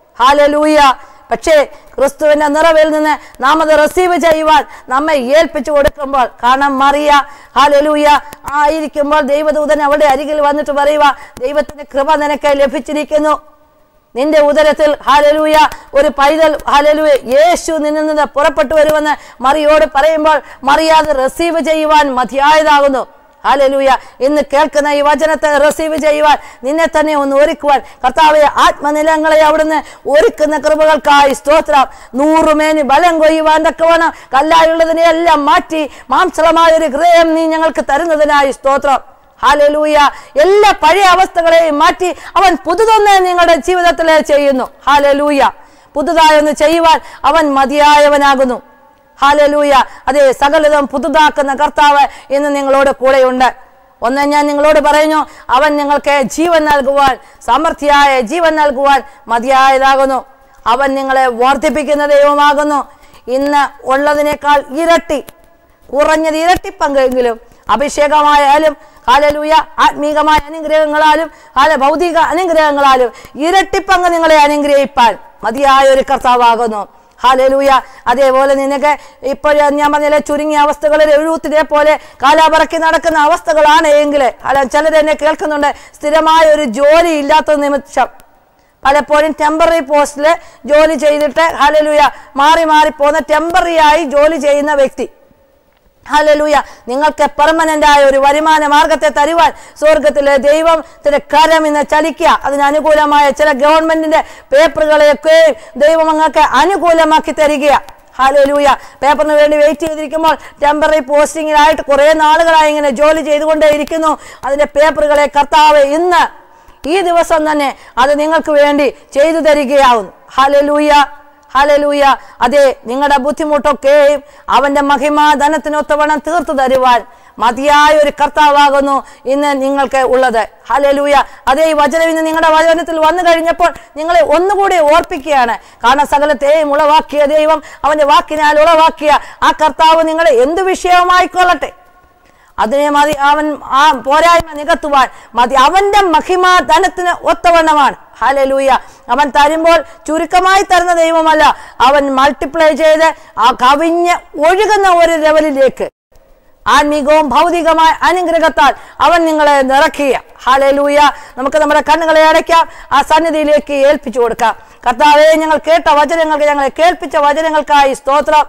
Speaker 1: ഹാലലൂയ പക്ഷേ ക്രിസ്തുവിന്റെ നിറവിൽ നിന്ന് നാം അത് റിസീവ് ചെയ്യുവാൻ നമ്മെ ഏൽപ്പിച്ചു കൊടുക്കുമ്പോൾ കാരണം മറിയ ഹാലലൂയ ആയിരിക്കുമ്പോൾ ദൈവദൂതൻ അവിടെ അരികിൽ വന്നിട്ട് പറയുക ദൈവത്തിന്റെ കൃപ നിനക്ക് ലഭിച്ചിരിക്കുന്നു നിന്റെ ഉദരത്തിൽ ഹാലലൂയ ഒരു പൈതൽ ഹാലലൂയ യേശു നിന്നിൽ നിന്ന് പുറപ്പെട്ടു വരുമെന്ന് മറിയോട് പറയുമ്പോൾ മറിയാതെ റിസീവ് ചെയ്യുവാൻ മതിയായതാകുന്നു ഹാലലൂയ ഇന്ന് കേൾക്കുന്ന ഈ വചനത്തെ റിസീവ് ചെയ്യുവാൻ നിന്നെ തന്നെ ഒന്ന് ഒരുക്കുവാൻ കർത്താവെ ആത്മനിലങ്ങളെ അവിടുന്ന് ഒരുക്കുന്ന കൃപകൾക്കായി സ്തോത്രം നൂറുമേനി ബലം കൊയ്യുവാൻ തക്കവണ്ണം കല്ലായുള്ളതിനെ എല്ലാം മാറ്റി മാംസളമായ ഒരു ഹൃദയം നീ ഞങ്ങൾക്ക് തരുന്നതിനായി സ്തോത്രം ഹാലലൂയ എല്ലാ പഴയ അവസ്ഥകളെയും മാറ്റി അവൻ പുതുതൊന്ന് നിങ്ങളുടെ ജീവിതത്തിൽ ചെയ്യുന്നു ഹാലലൂയ പുതുതായൊന്ന് ചെയ്യുവാൻ അവൻ മതിയായവനാകുന്നു ഹാലലൂയ അതെ സകലതും പുതുതാക്കുന്ന കർത്താവ് ഇന്ന് നിങ്ങളോട് കൂടെയുണ്ട് ഒന്ന് ഞാൻ നിങ്ങളോട് പറയുന്നു അവൻ നിങ്ങൾക്ക് ജീവൻ നൽകുവാൻ സമൃദ്ധിയായ ജീവൻ നൽകുവാൻ മതിയായതാകുന്നു അവൻ നിങ്ങളെ വർദ്ധിപ്പിക്കുന്ന ദൈവമാകുന്നു ഇന്ന് ഉള്ളതിനേക്കാൾ ഇരട്ടി കുറഞ്ഞത് ഇരട്ടി പങ്കെങ്കിലും അഭിഷേകമായാലും ഹാലലൂയ ആത്മീകമായ അനുഗ്രഹങ്ങളാലും ഹാല ഭൗതിക അനുഗ്രഹങ്ങളാലും ഇരട്ടി പങ്ക് നിങ്ങളെ അനുഗ്രഹിപ്പാൻ മതിയായ ഒരു കർത്താവാകുന്നു ഹാലലൂയ അതേപോലെ നിനക്ക് ഇപ്പോഴും ഞാൻ പറഞ്ഞ ചുരുങ്ങിയ അവസ്ഥകളിൽ എഴുത്തിനെ പോലെ കാലാപറക്കി നടക്കുന്ന അവസ്ഥകളാണ് എങ്കിൽ അല്ല ചിലരെന്നെ കേൾക്കുന്നുണ്ട് സ്ഥിരമായ ഒരു ജോലി ഇല്ലാത്ത നിമിഷം പലപ്പോഴും ടെമ്പററി പോസ്റ്റിൽ ജോലി ചെയ്തിട്ട് ഹലലൂയ മാറി മാറി പോകുന്ന ടെമ്പററി ആയി ജോലി ചെയ്യുന്ന വ്യക്തി ഹലലൂയ നിങ്ങൾക്ക് പെർമനന്റ് ആയ ഒരു വരുമാന മാർഗത്തെ തരുവാൻ സ്വർഗത്തിലെ ദൈവത്തിന്റെ കരം ഇന്ന് ചലിക്കുക അതിന് അനുകൂലമായ ചില ഗവൺമെന്റിന്റെ പേപ്പറുകളെയൊക്കെ ദൈവം അങ്ങക്ക് അനുകൂലമാക്കി തരിക ഹാലലൂയ പേപ്പറിന് വേണ്ടി വെയിറ്റ് ചെയ്തിരിക്കുമ്പോൾ ടെമ്പററി പോസ്റ്റിങ്ങിനായിട്ട് കുറേ നാളുകളായി ഇങ്ങനെ ജോലി ചെയ്തുകൊണ്ടേ ഇരിക്കുന്നു അതിന്റെ പേപ്പറുകളെ കർത്താവ് ഇന്ന് ഈ ദിവസം തന്നെ അത് നിങ്ങൾക്ക് വേണ്ടി ചെയ്തു തരികയാവുന്നു ഹാലലൂയ ഹലലൂയ അതെ നിങ്ങളുടെ ബുദ്ധിമുട്ടൊക്കെയും അവന്റെ മഹിമാ ധനത്തിനൊത്തവണ്ണം തീർത്തു തരുവാൻ മതിയായ ഒരു കർത്താവാകുന്നു ഇന്ന് നിങ്ങൾക്ക് ഉള്ളത് ഹലലൂയ അതേ ഈ വചനം ഇന്ന് നിങ്ങളുടെ വചനത്തിൽ വന്നു കഴിഞ്ഞപ്പോൾ നിങ്ങളെ ഒന്നുകൂടി ഓർപ്പിക്കുകയാണ് കാരണം സകലത്തെയും ഉളവാക്കിയ ദൈവം അവന്റെ വാക്കിനാൽ ഉളവാക്കിയ ആ കർത്താവ് നിങ്ങളെ എന്ത് വിഷയമായിക്കൊള്ളട്ടെ അതിനെ മതി അവൻ ആ പോരായ്മ നികത്തുവാൻ മതി അവന്റെ മഹിമ ധനത്തിന് ഒത്തവണ്ണമാണ് ഹാലലൂയ അവൻ തരുമ്പോൾ ചുരുക്കമായി തരുന്ന ദൈവമല്ല അവൻ മൾട്ടിപ്ലൈ ചെയ്ത് ആ കവിഞ്ഞ് ഒഴുകുന്ന ഒരു ലെവലിലേക്ക് ആത്മീകവും ഭൗതികമായ അനുഗ്രഹത്താൽ അവൻ നിങ്ങളെ നിറയ്ക്കുക ഹാലലൂയ നമുക്ക് നമ്മുടെ കണ്ണുകളെ അടയ്ക്കാം ആ സന്നിധിയിലേക്ക് ഏൽപ്പിച്ചു കൊടുക്കാം കർത്താവെ ഞങ്ങൾ കേട്ട വചനങ്ങൾക്ക് ഞങ്ങളെ കേൾപ്പിച്ച വചനങ്ങൾക്കായി സ്തോത്രം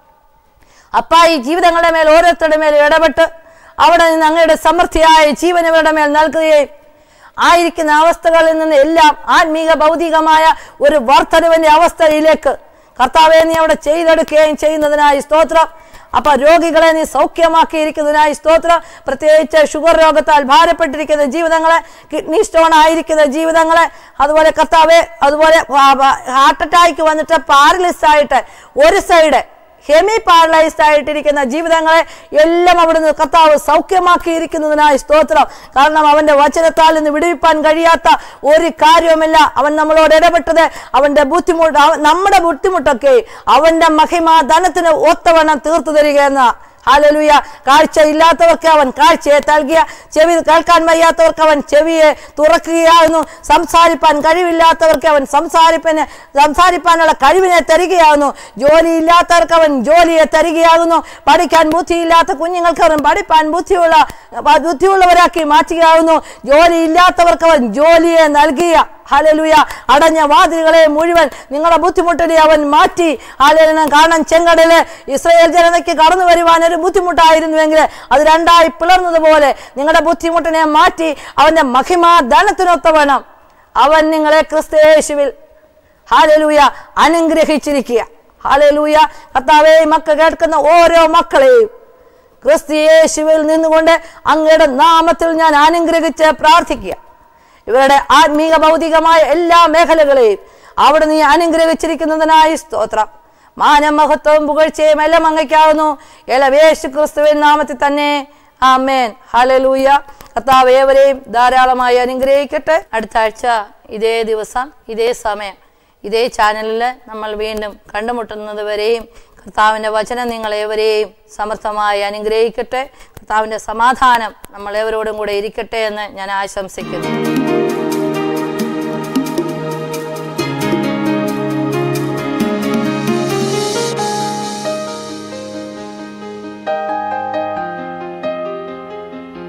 Speaker 1: അപ്പ ഈ ജീവിതങ്ങളുടെ മേൽ ഓരോരുത്തരുടെ മേൽ ഇടപെട്ട് അവിടെ നിന്ന് അങ്ങയുടെ സമൃദ്ധിയായ ജീവൻ ഇവരുടെ മേൽ നൽകുകയും ആയിരിക്കുന്ന അവസ്ഥകളിൽ നിന്ന് എല്ലാം ആത്മീക ഭൗതികമായ ഒരു വർധനവിന്റെ അവസ്ഥയിലേക്ക് കർത്താവെ നീ അവിടെ ചെയ്തെടുക്കുകയും ചെയ്യുന്നതിനായി സ്തോത്രം അപ്പൊ രോഗികളെ നീ സൗഖ്യമാക്കിയിരിക്കുന്നതിനായി സ്തോത്രം പ്രത്യേകിച്ച് ഷുഗർ രോഗത്താൽ ഭാരപ്പെട്ടിരിക്കുന്ന ജീവിതങ്ങളെ കിഡ്നി സ്റ്റോൺ ആയിരിക്കുന്ന ജീവിതങ്ങളെ അതുപോലെ കർത്താവെ അതുപോലെ ഹാർട്ട് അറ്റാക്ക് വന്നിട്ട് പാരലിസ് ആയിട്ട് ഒരു സൈഡ് ഹെമി പാരലൈസ്ഡ് ആയിട്ടിരിക്കുന്ന ജീവിതങ്ങളെ എല്ലാം അവിടുന്ന് കർത്താവ് സൗഖ്യമാക്കിയിരിക്കുന്നതിനായി സ്തോത്രം കാരണം അവന്റെ വചനത്താൽ നിന്ന് വിടുവിപ്പാൻ കഴിയാത്ത ഒരു കാര്യവുമില്ല അവൻ നമ്മളോട് ഇടപെട്ടത് അവന്റെ ബുദ്ധിമുട്ട് അവ- നമ്മുടെ ബുദ്ധിമുട്ടൊക്കെ അവന്റെ മഹിമ ധനത്തിന് ഒത്തവണ്ണം തീർത്തു തരിക എന്ന ഹാലലുയ കാഴ്ച ഇല്ലാത്തവർക്ക് അവൻ കാഴ്ചയെ നൽകിയ ചെവി കേൾക്കാൻ വയ്യാത്തവർക്ക് അവൻ ചെവിയെ തുറക്കുകയാകുന്നു സംസാരിപ്പാൻ കഴിവില്ലാത്തവർക്ക് അവൻ സംസാരിപ്പന് സംസാരിപ്പാനുള്ള കഴിവിനെ തരികയാകുന്നു ജോലി ഇല്ലാത്തവർക്ക് അവൻ ജോലിയെ തരികയാകുന്നു പഠിക്കാൻ ബുദ്ധിയില്ലാത്ത കുഞ്ഞുങ്ങൾക്ക് അവൻ പഠിപ്പാൻ ബുദ്ധിയുള്ള ബുദ്ധിയുള്ളവരാക്കി മാറ്റുകയാകുന്നു ജോലി ഇല്ലാത്തവർക്ക് അവൻ ജോലിയെ നൽകിയ ഹലലുയ അടഞ്ഞ വാതിലുകളെ മുഴുവൻ നിങ്ങളുടെ ബുദ്ധിമുട്ടിനെ അവൻ മാറ്റി ഹാലലിനെ കാണാൻ ചെങ്കടല് ഇസ്രയേൽ ജനതയ്ക്ക് കടന്നു വരുവാൻ ഒരു ബുദ്ധിമുട്ടായിരുന്നുവെങ്കിൽ അത് രണ്ടായി പിളർന്നതുപോലെ നിങ്ങളുടെ ബുദ്ധിമുട്ടിനെ മാറ്റി അവന്റെ മഹിമ ധനത്തിനൊത്തവണ്ണം അവൻ നിങ്ങളെ ക്രിസ്തയേശുവിൽ ഹാലലൂയ അനുഗ്രഹിച്ചിരിക്കുക ഹാലലൂയ കർത്താവേ ഈ മക്കൾ കേൾക്കുന്ന ഓരോ മക്കളെയും ക്രിസ്തയേശുവിൽ നിന്നുകൊണ്ട് അങ്ങയുടെ നാമത്തിൽ ഞാൻ അനുഗ്രഹിച്ച് പ്രാർത്ഥിക്കുക ഇവരുടെ ആത്മീക ഭൗതികമായ എല്ലാ മേഖലകളെയും അവിടെ നീ അനുഗ്രഹിച്ചിരിക്കുന്നതിനായി സ്തോത്രം മാനം മഹത്വവും പുകഴ്ചയും എല്ലാം അങ്ങയ്ക്കാവുന്നു എലവേശു ക്രിസ്തുവിൻ നാമത്തിൽ തന്നെ ആമേൻ ഹലലൂയ കർത്താവ് ഏവരെയും ധാരാളമായി അനുഗ്രഹിക്കട്ടെ അടുത്ത ആഴ്ച ഇതേ ദിവസം ഇതേ സമയം ഇതേ ചാനലിൽ നമ്മൾ വീണ്ടും കണ്ടുമുട്ടുന്നത് വരെയും കർത്താവിൻ്റെ വചനം നിങ്ങളേവരെയും സമർത്ഥമായി അനുഗ്രഹിക്കട്ടെ കർത്താവിൻ്റെ സമാധാനം നമ്മളേവരോടും കൂടെ ഇരിക്കട്ടെ എന്ന് ഞാൻ ആശംസിക്കുന്നു